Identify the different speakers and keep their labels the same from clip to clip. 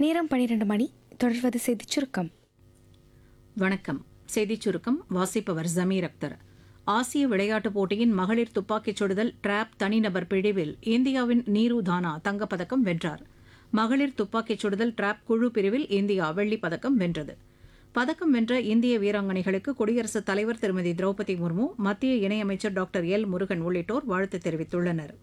Speaker 1: நேரம் பன்னிரண்டு மணி தொடர்வது செய்திச் சுருக்கம்
Speaker 2: வணக்கம் செய்திச் சுருக்கம் வாசிப்பவர் ஜமீர் அக்தர் ஆசிய விளையாட்டுப் போட்டியின் மகளிர் துப்பாக்கிச் சுடுதல் டிராப் தனிநபர் பிரிவில் இந்தியாவின் நீரு தானா தங்கப்பதக்கம் வென்றார் மகளிர் துப்பாக்கிச் சுடுதல் டிராப் குழு பிரிவில் இந்தியா வெள்ளிப் பதக்கம் வென்றது பதக்கம் வென்ற இந்திய வீராங்கனைகளுக்கு குடியரசுத் தலைவர் திருமதி திரௌபதி முர்மு மத்திய இணையமைச்சர் டாக்டர் எல் முருகன் உள்ளிட்டோர் வாழ்த்து தெரிவித்துள்ளனர்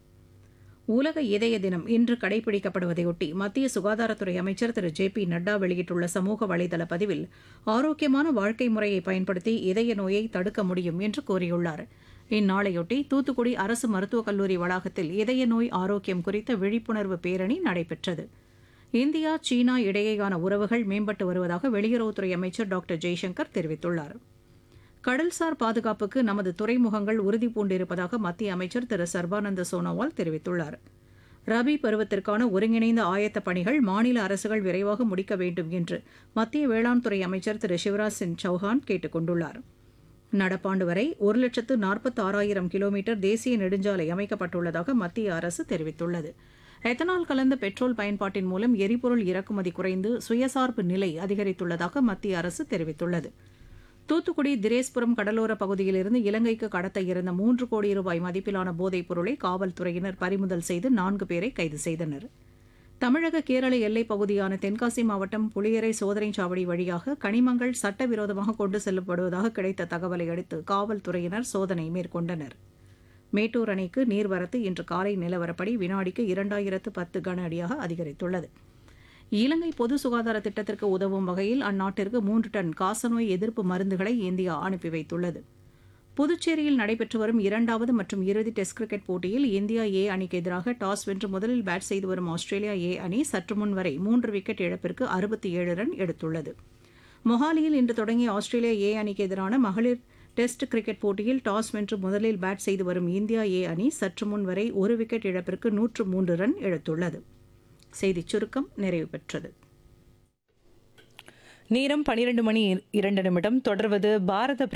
Speaker 2: உலக இதய தினம் இன்று கடைபிடிக்கப்படுவதையொட்டி மத்திய சுகாதாரத்துறை அமைச்சர் திரு ஜே பி நட்டா வெளியிட்டுள்ள சமூக வலைதள பதிவில் ஆரோக்கியமான வாழ்க்கை முறையை பயன்படுத்தி இதய நோயை தடுக்க முடியும் என்று கூறியுள்ளார் இந்நாளையொட்டி தூத்துக்குடி அரசு மருத்துவக் கல்லூரி வளாகத்தில் இதய நோய் ஆரோக்கியம் குறித்த விழிப்புணர்வு பேரணி நடைபெற்றது இந்தியா சீனா இடையேயான உறவுகள் மேம்பட்டு வருவதாக வெளியுறவுத்துறை அமைச்சர் டாக்டர் ஜெய்சங்கர் தெரிவித்துள்ளார் கடல்சார் பாதுகாப்புக்கு நமது துறைமுகங்கள் உறுதி பூண்டிருப்பதாக மத்திய அமைச்சர் திரு சர்பானந்த சோனோவால் தெரிவித்துள்ளார் ரபி பருவத்திற்கான ஒருங்கிணைந்த ஆயத்த பணிகள் மாநில அரசுகள் விரைவாக முடிக்க வேண்டும் என்று மத்திய வேளாண் துறை அமைச்சர் திரு சிவராஜ் சிங் சௌஹான் கேட்டுக் கொண்டுள்ளார் நடப்பாண்டு வரை ஒரு லட்சத்து நாற்பத்தி ஆறாயிரம் கிலோமீட்டர் தேசிய நெடுஞ்சாலை அமைக்கப்பட்டுள்ளதாக மத்திய அரசு தெரிவித்துள்ளது எத்தனால் கலந்த பெட்ரோல் பயன்பாட்டின் மூலம் எரிபொருள் இறக்குமதி குறைந்து சுயசார்பு நிலை அதிகரித்துள்ளதாக மத்திய அரசு தெரிவித்துள்ளது தூத்துக்குடி திரேஸ்புரம் கடலோர பகுதியிலிருந்து இலங்கைக்கு கடத்த இருந்த மூன்று கோடி ரூபாய் மதிப்பிலான போதைப் பொருளை காவல்துறையினர் பறிமுதல் செய்து நான்கு பேரை கைது செய்தனர் தமிழக கேரள எல்லைப் பகுதியான தென்காசி மாவட்டம் புளியரை சோதனைச் சாவடி வழியாக கனிமங்கள் சட்டவிரோதமாக கொண்டு செல்லப்படுவதாக கிடைத்த தகவலை அடுத்து காவல்துறையினர் சோதனை மேற்கொண்டனர் மேட்டூர் அணைக்கு நீர்வரத்து இன்று காலை நிலவரப்படி வினாடிக்கு இரண்டாயிரத்து பத்து கன அடியாக அதிகரித்துள்ளது இலங்கை பொது சுகாதார திட்டத்திற்கு உதவும் வகையில் அந்நாட்டிற்கு மூன்று டன் காசநோய் எதிர்ப்பு மருந்துகளை இந்தியா அனுப்பி வைத்துள்ளது புதுச்சேரியில் நடைபெற்று வரும் இரண்டாவது மற்றும் இறுதி டெஸ்ட் கிரிக்கெட் போட்டியில் இந்தியா ஏ அணிக்கு எதிராக டாஸ் வென்று முதலில் பேட் செய்து வரும் ஆஸ்திரேலியா ஏ அணி சற்று முன் வரை மூன்று விக்கெட் இழப்பிற்கு அறுபத்தி ஏழு ரன் எடுத்துள்ளது மொஹாலியில் இன்று தொடங்கிய ஆஸ்திரேலியா ஏ அணிக்கு எதிரான மகளிர் டெஸ்ட் கிரிக்கெட் போட்டியில் டாஸ் வென்று முதலில் பேட் செய்து வரும் இந்தியா ஏ அணி சற்று முன் வரை ஒரு விக்கெட் இழப்பிற்கு நூற்று மூன்று ரன் எடுத்துள்ளது செய்திச் சுருக்கம் நிறைவு பெற்றது
Speaker 3: நேரம் பனிரெண்டு மணி இரண்டு நிமிடம் தொடர்வது பாரத